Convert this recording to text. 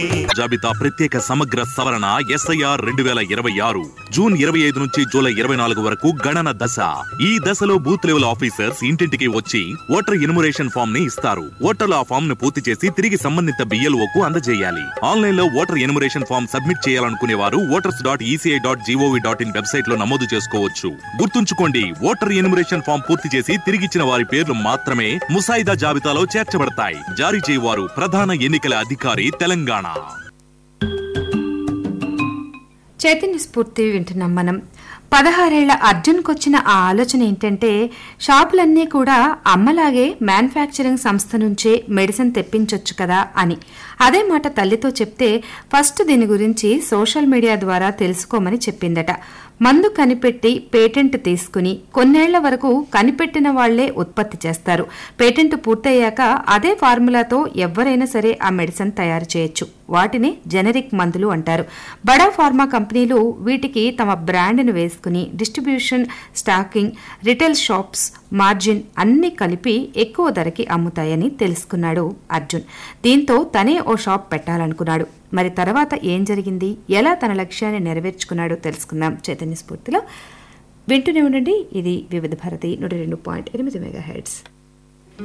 జాబితా ప్రత్యేక సమగ్ర సవరణ ఎస్ఐఆర్ రెండు వేల ఇరవై ఆరు జూన్ ఇరవై ఐదు నుంచి జూలై ఇరవై నాలుగు వరకు గణన దశ ఈ దశలో బూత్ లెవెల్ ఆఫీసర్స్ ఇంటింటికి వచ్చి ఓటర్ ఇనుమరేషన్ ఫామ్ ని ఇస్తారు ఓటర్లు ఆ ఫామ్ ను పూర్తి చేసి తిరిగి సంబంధిత బిఎల్ఓ కు అందజేయాలి ఆన్లైన్ లో ఓటర్ ఎనుమరేషన్ ఫామ్ సబ్మిట్ చేయాలనుకునే వారు voters dot ECI dot GOV dot in website లో నమోదు చేసుకోవచ్చు గుర్తుంచుకోండి ఓటర్ ఎనుమరేషన్ ఫామ్ పూర్తి చేసి తిరిగిచ్చిన వారి పేర్లు మాత్రమే ముసాయిదా జాబితాలో చేర్చబడతాయి జారీ చేయవారు ప్రధాన ఎన్నికల అధికారి తెలంగాణ చైతన్య స్ఫూర్తి వింటున్నాం మనం పదహారేళ్ల అర్జున్కి వచ్చిన ఆ ఆలోచన ఏంటంటే షాపులన్నీ కూడా అమ్మలాగే మ్యానుఫ్యాక్చరింగ్ సంస్థ నుంచే మెడిసిన్ తెప్పించొచ్చు కదా అని అదే మాట తల్లితో చెప్తే ఫస్ట్ దీని గురించి సోషల్ మీడియా ద్వారా తెలుసుకోమని చెప్పిందట మందు కనిపెట్టి పేటెంట్ తీసుకుని కొన్నేళ్ల వరకు కనిపెట్టిన వాళ్లే ఉత్పత్తి చేస్తారు పేటెంట్ పూర్తయ్యాక అదే ఫార్ములాతో ఎవరైనా సరే ఆ మెడిసిన్ తయారు చేయొచ్చు వాటిని జెనరిక్ మందులు అంటారు బడా ఫార్మా కంపెనీలు వీటికి తమ బ్రాండ్ను వేసుకుని distribution stocking retail shops margin అన్ని కలిపి ఎక్కువ ధరకి అమ్ముతాయని తెలుసుకున్నాడు అర్జున్ దీంతో తనే ఓ షాప్ పెట్టాలనుకున్నాడు మరి తర్వాత ఏం జరిగింది ఎలా తన లక్ష్యాన్ని నెరవేర్చుకున్నాడో తెలుసుకుందాం చైతన్య స్ఫూర్తిలో వింటూనే ఉండండి ఇది వివిధ భారతి నూట రెండు పాయింట్ ఎనిమిది మెగా హెడ్స్